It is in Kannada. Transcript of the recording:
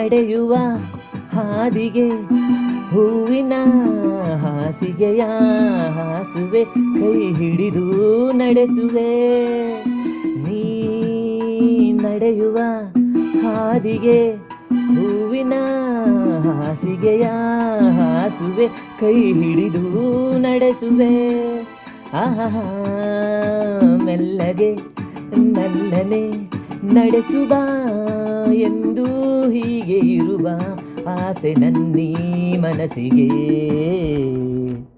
ನಡೆಯುವ ಹಾದಿಗೆ ಹೂವಿನ ಹಾಸಿಗೆಯ ಹಾಸುವೆ ಕೈ ಹಿಡಿದು ನಡೆಸುವೆ ನೀ ನಡೆಯುವ ಹಾದಿಗೆ ಹೂವಿನ ಹಾಸಿಗೆಯ ಹಾಸುವೆ ಕೈ ಹಿಡಿದು ನಡೆಸುವೆ ಆಹಾ ಮೆಲ್ಲಗೆ ನಲ್ಲನೆ ನಡೆಸುವ ಎಂದು ಹೀಗೆ ಇರುವ ಆಸೆ ನನ್ನೀ ಮನಸ್ಸಿಗೆ